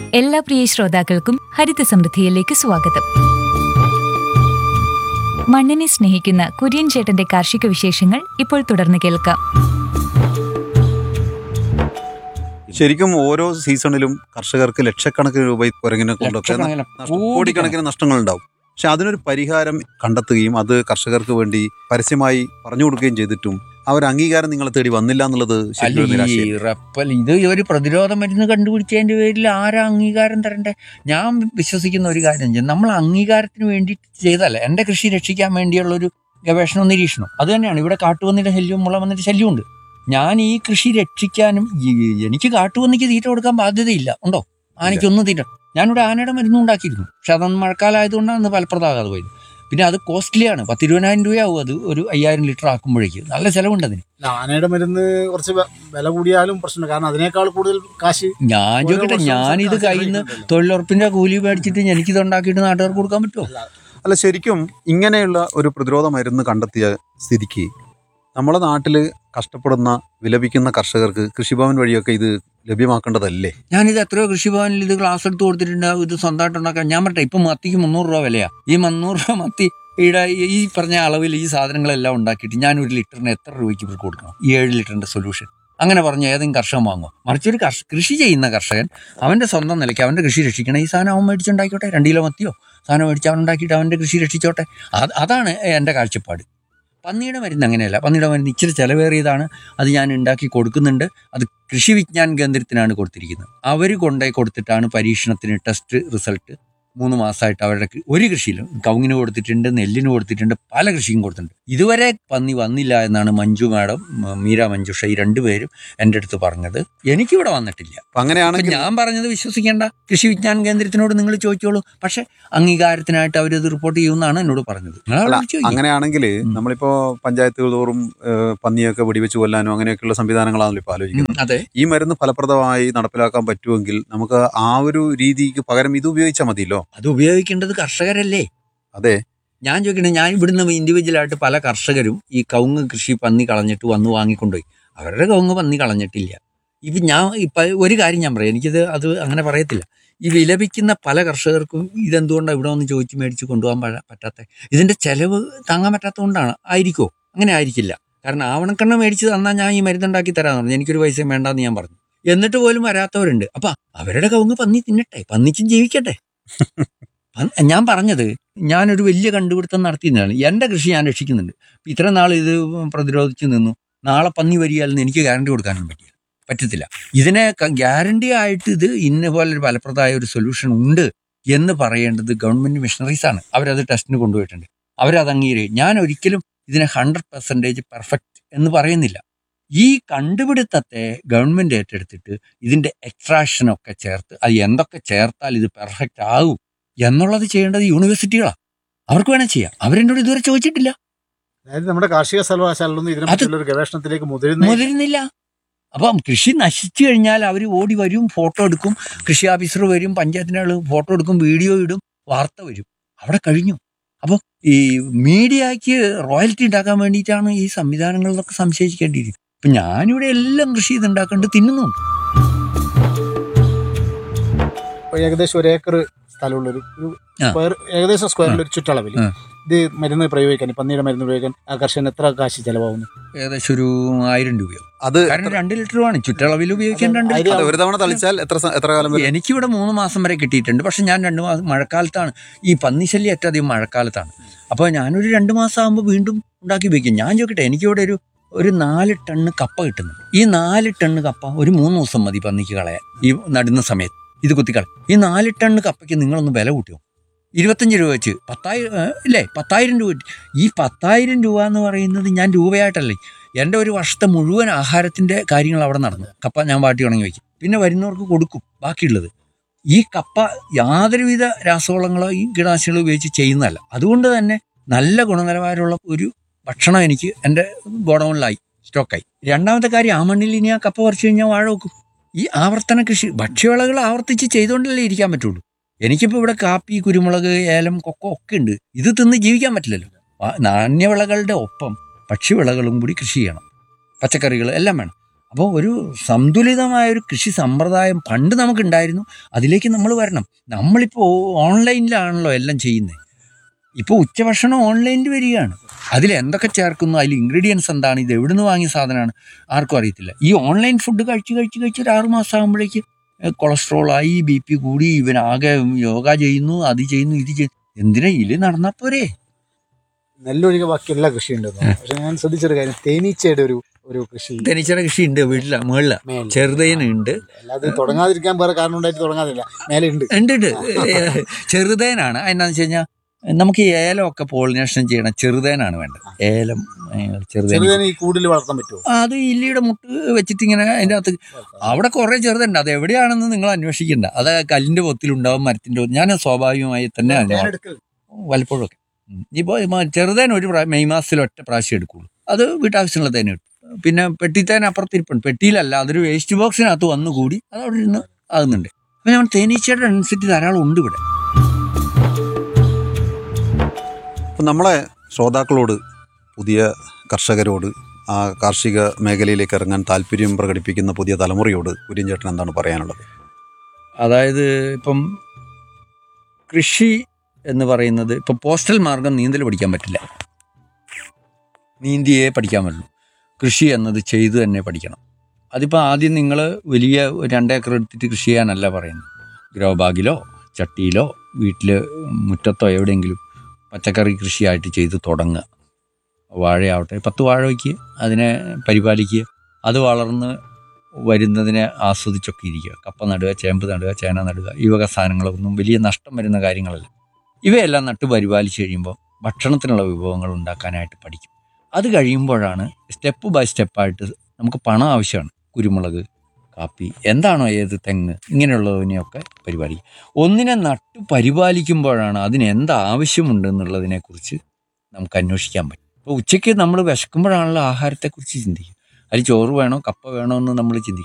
എല്ലാ പ്രിയ ശ്രോതാക്കൾക്കും ഹരിത സമൃദ്ധിയിലേക്ക് സ്വാഗതം മണ്ണിനെ സ്നേഹിക്കുന്ന കുര്യൻ ചേട്ടന്റെ കാർഷിക വിശേഷങ്ങൾ ഇപ്പോൾ തുടർന്ന് കേൾക്കാം ശരിക്കും ഓരോ സീസണിലും കർഷകർക്ക് ലക്ഷക്കണക്കിന് രൂപ ഈ കുരങ്ങിനെ കൊണ്ടൊക്കെ ലക്ഷക്കണക്കിന്, നഷ്ടം- കോടിക്കണക്കിന് നഷ്ടങ്ങൾ ഉണ്ടാവും പക്ഷെ അതിനൊരു പരിഹാരം കണ്ടെത്തുകയും അത് കർഷകർക്ക് വേണ്ടി പരസ്യമായി പറഞ്ഞു കൊടുക്കുകയും ചെയ്തിട്ടും അവർ അംഗീകാരം നിങ്ങളെ തേടി വന്നില്ല എന്നുള്ളത് ശരിക്കും ഒരു അല്ല ഈ നിരാശയാണ്. റപ്പൽ ഇത് ഒരു പ്രതിരോധ മരുന്ന് കണ്ടുപിടിച്ചതിന്റെ പേരിൽ ആരാ അംഗീകാരം തരണ്ടേ ഞാൻ വിശ്വസിക്കുന്ന ഒരു കാര്യം ചെയ്യും നമ്മൾ അംഗീകാരത്തിന് വേണ്ടി ചെയ്തല്ല എൻ്റെ കൃഷി രക്ഷിക്കാൻ വേണ്ടിയുള്ള ഒരു ഗവേഷണവും നിരീക്ഷണം അത് തന്നെയാണ് ഇവിടെ കാട്ടുപന്നിയുടെ ശല്യവും മുള വന്നിട്ട് ശല്യമുണ്ട് ഞാൻ ഈ കൃഷി രക്ഷിക്കാനും ഈ- എനിക്ക് കാട്ടുപന്നിക്ക് തീറ്റ കൊടുക്കാൻ ബാധ്യതയില്ല ഉണ്ടോ ആനയ്ക്കൊന്നും തീറ്റ ഞാനിവിടെ ആനയുടെ മരുന്നും ഉണ്ടാക്കിയിരുന്നു പക്ഷെ അതൊന്നും മഴക്കാലമായതുകൊണ്ടാണ് അന്ന് ഫലപ്രദമാകാതെ പോയത് പിന്നെ അത് കോസ്റ്റ്ലിയാണ് പത്തിരുപതിനായിരം രൂപയാവും അത് ഒരു അയ്യായിരം ലിറ്റർ ആക്കുമ്പോഴേക്ക് നല്ല ചിലവുണ്ട് അതിന് അല്ല, ആനയുടെ മരുന്ന് കുറച്ച് വെ- വില കൂടിയാലും പ്രശ്നമില്ല കാരണം അതിനേക്കാൾ കൂടുതൽ കാശ് ഞാൻ ഓരോ ചോദിക്കട്ടെ വർഷവും ഞാനിത് സർക്കാർ കയ്യിൽ നിന്ന് ചെലവഴിക്കുന്നുണ്ടല്ലോ. തൊഴിലുറപ്പിന്റെ കൂലി മേടിച്ചിട്ട് എനിക്കിത് ഉണ്ടാക്കിയിട്ട് നാട്ടുകാർക്ക് കൊടുക്കാൻ പറ്റുമോ അല്ല ശരിക്കും ഇങ്ങനെയുള്ള ഒരു പ്രതിരോധ മരുന്ന് കണ്ടെത്തിയ സ്ഥിതിക്ക് നമ്മുടെ നാട്ടിൽ കഷ്ടപ്പെടുന്ന വിലപിക്കുന്ന കർഷകർക്ക് കൃഷിഭവൻ വഴിയൊക്കെ ഇത് ലഭ്യമാക്കേണ്ടതല്ലേ ഞാനിത് എത്രയോ കൃഷിഭവനിൽ ഇത് ക്ലാസ് എടുത്ത് കൊടുത്തിട്ടുണ്ട് ഇത് സ്വന്തമായിട്ട് ഉണ്ടാക്കാൻ ഞാൻ പറട്ടെ ഇപ്പൊ മത്തിക്ക് മുന്നൂറ് രൂപ വിലയാ ഈ മുന്നൂറ് രൂപ മത്തി ഇവിടെ ഈ പറഞ്ഞ അളവിൽ ഈ സാധനങ്ങളെല്ലാം ഉണ്ടാക്കിയിട്ട് ഞാൻ ഒരു ലിറ്ററിന് എത്ര രൂപയ്ക്ക് ഇവർക്ക് കൊടുക്കണം ഈ ഏഴ് ലിറ്ററിന്റെ സൊല്യൂഷൻ അങ്ങനെ പറഞ്ഞ ഏതെങ്കിലും കർഷകൻ വാങ്ങുമോ മറിച്ച് ഒരു കർഷ കൃഷി ചെയ്യുന്ന കർഷകൻ അവന്റെ സ്വന്തം നിലയ്ക്ക് അവന്റെ കൃഷി രക്ഷിക്കണം ഈ സാധനം അവൻ മേടിച്ചുണ്ടാക്കിക്കോട്ടെ രണ്ട് കിലോ മത്തിയോ സാധനം മേടിച്ച് അവൻ ഉണ്ടാക്കിയിട്ട് അവന്റെ കൃഷി രക്ഷിച്ചോട്ടെ അത് അതാണ് എൻ്റെ കാഴ്ചപ്പാട് പന്നിയുടെ മരുന്ന് അങ്ങനെയല്ല പന്നിയുടെ മരുന്ന് ഇച്ചിരി ചിലവേറിയതാണ് അത് ഞാൻ ഉണ്ടാക്കി കൊടുക്കുന്നുണ്ട് അത് കൃഷി വിജ്ഞാൻ കേന്ദ്രത്തിനാണ് കൊടുത്തിരിക്കുന്നത് അവർ കൊണ്ടുപോയി കൊടുത്തിട്ടാണ് പരീക്ഷണത്തിന് ടെസ്റ്റ് റിസൾട്ട് മൂന്ന് മാസമായിട്ട് അവരുടെ കൃ- ഒരു കൃഷിയിലും കവുങ്ങിന് കൊടുത്തിട്ടുണ്ട് നെല്ലിന് കൊടുത്തിട്ടുണ്ട് പല കൃഷിയും കൊടുത്തിട്ടുണ്ട് ഇതുവരെ പന്നി വന്നില്ല എന്നാണ് മഞ്ജു മാഡം മ- മീര മഞ്ജുഷ ഈ രണ്ടുപേരും എൻ്റെ അടുത്ത് പറഞ്ഞത് എനിക്കിവിടെ വന്നിട്ടില്ല അപ്പൊ അപ്പൊ അങ്ങനെയാണെങ്കിൽ ഞാൻ പറഞ്ഞത് വിശ്വസിക്കേണ്ട കൃഷി വിജ്ഞാൻ കേന്ദ്രത്തിനോട് നിങ്ങൾ ചോദിച്ചോളൂ പക്ഷെ അംഗീകാരത്തിനായിട്ട് അവരത് റിപ്പോർട്ട് ചെയ്യുമെന്നാണ് എന്നോട് പറഞ്ഞത് നിങ്ങൾ അല്ല, അവരോട് ചോദിക്ക്. അങ്ങനെയാണെങ്കിൽ ഉം. നമ്മളിപ്പോ പഞ്ചായത്തുകൾ തോറും ഏഹ്, പന്നിയൊക്കെ വെടിവെച്ച് കൊല്ലാനോ അങ്ങനെയൊക്കെയുള്ള സംവിധാനങ്ങളാണല്ലോ ഇപ്പൊ ആലോചിക്കുന്നത് ഉം, അതെ ഈ മരുന്ന് ഫലപ്രദമായി നടപ്പിലാക്കാൻ പറ്റുമെങ്കിൽ നമുക്ക് ആ ഒരു രീതിക്ക് പകരം ഇത് ഉപയോഗിച്ചാൽ മതിയല്ലോ അത് ഉപയോഗിക്കേണ്ടത് കർഷകരല്ലേ അതെ ഞാൻ ചോദിക്കണേ ഞാൻ ഇവിടുന്ന് ഇൻഡിവിജ്വലായിട്ട് പല കർഷകരും ഈ കവുങ്ങ് കൃഷി പന്നി കളഞ്ഞിട്ട് വന്ന് വാങ്ങിക്കൊണ്ടുപോയി അവരുടെ കവുങ്ങ് പന്നി കളഞ്ഞിട്ടില്ല ഇപ്പം ഞാൻ ഇപ്പം ഒരു കാര്യം ഞാൻ പറയാം എനിക്കിത് അത് അങ്ങനെ പറയത്തില്ല ഈ വിലപിക്കുന്ന പല കർഷകർക്കും ഇതെന്തുകൊണ്ടാണ് ഇവിടെ വന്ന് ചോദിച്ച് മേടിച്ച് കൊണ്ടുപോകാൻ പഴ- പറ്റാത്ത ഇതിന്റെ ചെലവ് താങ്ങാൻ പറ്റാത്തതുകൊണ്ടാണ് ആയിരിക്കോ അങ്ങനെ ആയിരിക്കില്ല കാരണം ആവണക്കെണ്ണ മേടിച്ച് തന്നാൽ ഞാൻ ഈ മരുന്നുണ്ടാക്കി തരാമെന്ന് പറഞ്ഞു എനിക്കൊരു പൈസയും വേണ്ടാന്ന് ഞാൻ പറഞ്ഞു എന്നിട്ട് പോലും വരാത്തവരുണ്ട് അപ്പൊ അവരുടെ കവുങ്ങ് പന്നി തിന്നട്ടെ പന്നിക്കും ജീവിക്കട്ടെ പ- ഞാൻ പറഞ്ഞത് ഞാനൊരു വലിയ കണ്ടുപിടുത്തം നടത്തിയതാണ് എൻ്റെ കൃഷി ഞാൻ രക്ഷിക്കുന്നുണ്ട് ഇത്ര നാൾ ഇത് പ്രതിരോധിച്ച് നിന്നു നാളെ പന്നി വരികയാലെന്ന് എനിക്ക് ഗ്യാരണ്ടി കൊടുക്കാനും പറ്റില്ല പറ്റത്തില്ല ഇതിനെ ഗ്യാരണ്ടി ആയിട്ട് ഇത് ഇന്ന പോലെ ഒരു ഫലപ്രദമായ ഒരു സൊല്യൂഷൻ ഉണ്ട് എന്ന് പറയേണ്ടത് ഗവൺമെന്റ് മിഷണറീസ് ആണ് അവരത് ടെസ്റ്റിന് കൊണ്ടുപോയിട്ടുണ്ട് അവരത് അംഗീകരിക്കും ഞാൻ ഒരിക്കലും ഇതിനെ ഹൺഡ്രഡ് പെർസെൻറ്റേജ് പെർഫെക്റ്റ് എന്ന് പറയുന്നില്ല ഈ കണ്ടുപിടുത്തത്തെ ഗവൺമെന്റ് ഏറ്റെടുത്തിട്ട് ഇതിന്റെ എക്സ്ട്രാക്ഷനൊക്കെ ചേർത്ത് അത് എന്തൊക്കെ ചേർത്താൽ ഇത് പെർഫെക്റ്റ് ആകും എന്നുള്ളത് ചെയ്യേണ്ടത് യൂണിവേഴ്സിറ്റികളാണ് അവർക്ക് വേണേൽ ചെയ്യാം അവരെന്നോട് ഇതുവരെ ചോദിച്ചിട്ടില്ല അതായത് നമ്മുടെ കാർഷിക സർവകലാശാലൊന്നും ഇതിനെ അത് പറ്റിയുള്ള ഒരു ഗവേഷണത്തിലേക്ക് മുതിരുന്ന മുതിരുന്നില്ല അപ്പം കൃഷി നശിച്ചു കഴിഞ്ഞാൽ അവർ ഓടി വരും ഫോട്ടോ എടുക്കും കൃഷി ഓഫീസർ വരും പഞ്ചായത്തിൻ്റെ ആള് ഫോട്ടോ എടുക്കും വീഡിയോ ഇടും വാർത്ത വരും അവിടെ കഴിഞ്ഞു അപ്പോൾ ഈ മീഡിയക്ക് റോയൽറ്റി ഉണ്ടാക്കാൻ വേണ്ടിയിട്ടാണ് ഈ സംവിധാനങ്ങളിലൊക്കെ സംശയിക്കേണ്ടിയിരിക്കും ഇപ്പം ഞാനിവിടെ എല്ലാം കൃഷി ചെയ്തുണ്ടാക്കേണ്ടത് തിന്നുന്നുണ്ട് ഇപ്പൊ ഏകദേശം ഒരു ഏക്കർ സ്ഥലമുള്ള ഒരു ഒരു ആ. സ്ക്വയർ ഏകദേശം സ്ക്വയറിൽ ഒരു ചുറ്റളവിൽ ആ. ഇത് മരുന്ന് പ്രയോഗിക്കാൻ ഈ പന്നിയുടെ മരുന്ന് പ്രയോഗിക്കാൻ ആ കർഷകന് എത്ര കാശ് ചെലവാകുന്നു ഏകദേശം ഒരു ആയിരം രൂപയോ അത് കാരണം രണ്ട് ലിറ്ററുമാണ് ചുറ്റളവിൽ ഉപയോഗിക്കാൻ രണ്ട് അത് ലിറ്റർ അതെ, ഒരു തവണ തളിച്ചാൽ എത്ര സ- എത്ര കാലം വരെ എനിക്കിവിടെ മൂന്ന് മാസം വരെ കിട്ടിയിട്ടുണ്ട് പക്ഷെ ഞാൻ രണ്ട് മാസം മഴക്കാലത്താണ് ഈ പന്നിശല്യം ഏറ്റവും അധികം മഴക്കാലത്താണ് അപ്പോൾ ഞാനൊരു രണ്ട് മാസം ആകുമ്പോൾ വീണ്ടും ഉണ്ടാക്കി വെക്കും ഞാൻ ചോദിക്കട്ടെ എനിക്കിവിടെ ഒരു ഒരു നാല് ടണ്ണ് കപ്പ കിട്ടുന്നുണ്ട് ഈ നാല് ടണ്ണ് കപ്പ ഒരു മൂന്ന് ദിവസം മതി പന്നിക്ക് കളയാൻ ഈ നടുന്ന സമയത്ത് ഇത് കുത്തിക്കള ഈ നാല് ടണ്ണ് കപ്പയ്ക്ക് നിങ്ങളൊന്ന് വില കൂട്ടിയോ ഇരുപത്തഞ്ച് രൂപ വെച്ച് പത്തായിരം ഏ, ഇല്ലേ പത്തായിരം രൂപ കിട്ടി. ഈ പത്തായിരം രൂപ എന്ന് പറയുന്നത് ഞാൻ രൂപയായിട്ടല്ലേ എൻ്റെ ഒരു വർഷത്തെ മുഴുവൻ ആഹാരത്തിൻ്റെ കാര്യങ്ങൾ അവിടെ നടന്നു കപ്പ ഞാൻ വാട്ടി ഉണങ്ങി വയ്ക്കും പിന്നെ വരുന്നവർക്ക് കൊടുക്കും ബാക്കിയുള്ളത് ഈ കപ്പ യാതൊരുവിധ രാസവളങ്ങളോ ഈ കീടനാശിനികളോ ഉപയോഗിച്ച് ചെയ്യുന്നതല്ല അതുകൊണ്ട് തന്നെ നല്ല ഗുണനിലവാരമുള്ള ഒരു ഭക്ഷണം എനിക്ക് എൻ്റെ ഗോഡൗണിലായി സ്റ്റോക്കായി രണ്ടാമത്തെ കാര്യം ആ മണ്ണിൽ ഇനി ആ കപ്പ പറിച്ചു കഴിഞ്ഞാൽ വാഴ വെക്കും ഈ ആവർത്തന കൃഷി ഭക്ഷ്യവിളകൾ ആവർത്തിച്ച് ചെയ്തുകൊണ്ടല്ലേ ഇരിക്കാൻ പറ്റുള്ളൂ എനിക്കിപ്പോൾ ഇവിടെ കാപ്പി കുരുമുളക് ഏലം കൊക്കോ ഒക്കെ ഉണ്ട് ഇത് തിന്ന് ജീവിക്കാൻ പറ്റില്ലല്ലോ ആ നാണ്യവിളകളുടെ ഒപ്പം ഭക്ഷ്യവിളകളും കൂടി കൃഷി ചെയ്യണം പച്ചക്കറികൾ എല്ലാം വേണം അപ്പോൾ ഒരു സന്തുലിതമായ ഒരു കൃഷി സമ്പ്രദായം പണ്ട് നമുക്കുണ്ടായിരുന്നു അതിലേക്ക് നമ്മൾ വരണം നമ്മളിപ്പോൾ ഓൺലൈനിലാണല്ലോ എല്ലാം ചെയ്യുന്നത് ഇപ്പോൾ ഉച്ചഭക്ഷണം ഓൺലൈനിൽ വരികയാണ് അതിൽ എന്തൊക്കെ ചേർക്കുന്നു അതിൽ ഇൻഗ്രീഡിയൻസ് എന്താണ് ഇത് എവിടുന്ന് വാങ്ങിയ സാധനമാണ് ആർക്കും അറിയത്തില്ല ഈ ഓൺലൈൻ ഫുഡ് കഴിച്ച് കഴിച്ച് കഴിച്ച് ഒരു ആറ് മാസം ആകുമ്പോഴേക്ക് കൊളസ്ട്രോൾ ആയി ബി പി കൂടി ഇവനാകെ യോഗ ചെയ്യുന്നു അത് ചെയ്യുന്നു ഇത് ചെയ്യുന്നു എന്തിനാ ഇതിൽ നടന്നാ പോരെ നെല്ലൊഴികെ ബാക്കി എല്ലാ കൃഷിയുണ്ട് പക്ഷെ ഞാൻ ശ്രദ്ധിച്ചൊരു കാര്യം തേനീച്ചയുടെ ഒരു ഒരു കൃഷി തനിച്ചയുടെ കൃഷി ഉണ്ട് വീട്ടില മുകളില മേലെ. ചെറുതേനുണ്ട് അല്ലാതെ തുടങ്ങാതിരിക്കാൻ വേറെ കാരണം ഉണ്ടായിട്ട് തുടങ്ങാതില്ല മേലെ ഉണ്ട് ഉണ്ട് ഉണ്ട് ഏ, ചെറുതേനാണ് എന്നാന്ന് വെച്ച് കഴിഞ്ഞാൽ നമുക്ക് ഈ ഏലമൊക്കെ പോളിനേഷൻ ചെയ്യണം ചെറുതേനാണ് വേണ്ടത് ഏലം ഏ, ചെറുതേൻ ചെറുതേനെ ഈ കൂടിൽ വളർത്താൻ പറ്റുമോ അത് ഇല്ലിയുടെ മുട്ട് വെച്ചിട്ട് ഇങ്ങനെ അതിൻ്റെ അകത്ത് അവിടെ കുറേ ചെറുതുണ്ട് അത് എവിടെയാണെന്ന് നിങ്ങൾ അന്വേഷിക്കണ്ട അത് കല്ലിന്റെ പൊത്തിലുണ്ടാവും മരത്തിന്റെ പൊത്തിൽ ഞാൻ സ്വാഭാവികമായി തന്നെ അതിനെ വളർത്തും. തേനെടുക്കൽ. വല്ലപ്പോഴും ഒക്കെ ഇപ്പോൾ ചെറുതേൻ ഒരു പ്രാ- മെയ് മാസത്തിൽ ഒറ്റ പ്രാവശ്യം എടുക്കുള്ളൂ അത് വീട്ടാവശ്യമുള്ള തേൻ കിട്ടും പിന്നെ പെട്ടിത്തേൻ അപ്പുറത്തിരിപ്പുണ്ട് പെട്ടിയിലല്ല അതൊരു വേസ്റ്റ് ബോക്സിനകത്ത് വന്നുകൂടി അത് അവിടെ ഇരുന്ന് ആകുന്നുണ്ട് അപ്പം നമ്മൾ തേനീച്ചയുടെ അനുസരിച്ച് ധാരാളം ഉണ്ട് ഇവിടെ അപ്പം നമ്മളെ ശ്രോതാക്കളോട് പുതിയ കർഷകരോട് ആ കാർഷിക മേഖലയിലേക്ക് ഇറങ്ങാൻ താല്പര്യം പ്രകടിപ്പിക്കുന്ന പുതിയ തലമുറയോട് കുര്യൻ ചേട്ടൻ എന്താണ് പറയാനുള്ളത് അതായത് ഇപ്പം കൃഷി എന്ന് പറയുന്നത് ഇപ്പം പോസ്റ്റൽ മാർഗം നീന്തൽ പഠിക്കാൻ പറ്റില്ല നീന്തിയേ പഠിക്കാൻ പറ്റുള്ളൂ കൃഷി എന്നത് ചെയ്ത് തന്നെ പഠിക്കണം അതിപ്പോൾ ആദ്യം നിങ്ങൾ വലിയ ഒരു രണ്ടേക്കർ എടുത്തിട്ട് കൃഷി ചെയ്യാനല്ല പറയുന്നത് ഗ്രോ ബാഗിലോ ചട്ടിയിലോ വീട്ടിൽ മുറ്റത്തോ എവിടെയെങ്കിലും പച്ചക്കറി കൃഷിയായിട്ട് ചെയ്ത് തുടങ്ങുക വാഴയാവട്ടെ പത്ത് വാഴ വയ്ക്കുക അതിനെ പരിപാലിക്കുക അത് വളർന്ന് വരുന്നതിനെ ആസ്വദിച്ചൊക്കെ ഇരിക്കുക കപ്പ നടുക ചേമ്പ് നടുക ചേന നടുക ഈ വക സാധനങ്ങളൊന്നും വലിയ നഷ്ടം വരുന്ന കാര്യങ്ങളല്ല ഇവയെല്ലാം നട്ട് പരിപാലിച്ച് കഴിയുമ്പോൾ ഭക്ഷണത്തിനുള്ള വിഭവങ്ങൾ ഉണ്ടാക്കാനായിട്ട് പഠിക്കും അത് കഴിയുമ്പോഴാണ് സ്റ്റെപ്പ് ബൈ സ്റ്റെപ്പായിട്ട് നമുക്ക് പണം ആവശ്യമാണ് കുരുമുളക് കാപ്പി എന്താണോ ഏത് തെങ്ങ് ഇങ്ങനെയുള്ളതിനെയൊക്കെ പരിപാലിക്കും ഒന്നിനെ നട്ട് പരിപാലിക്കുമ്പോഴാണ് അതിന് എന്ത് ആവശ്യമുണ്ട് എന്നുള്ളതിനെക്കുറിച്ച് നമുക്ക് അന്വേഷിക്കാൻ പറ്റും ഇപ്പോൾ ഉച്ചയ്ക്ക് നമ്മൾ വിശക്കുമ്പോഴാണല്ലോ ആഹാരത്തെക്കുറിച്ച് ചിന്തിക്കുക അതിൽ ചോറ് വേണോ കപ്പ വേണോ എന്ന് നമ്മൾ ചിന്തിക്കും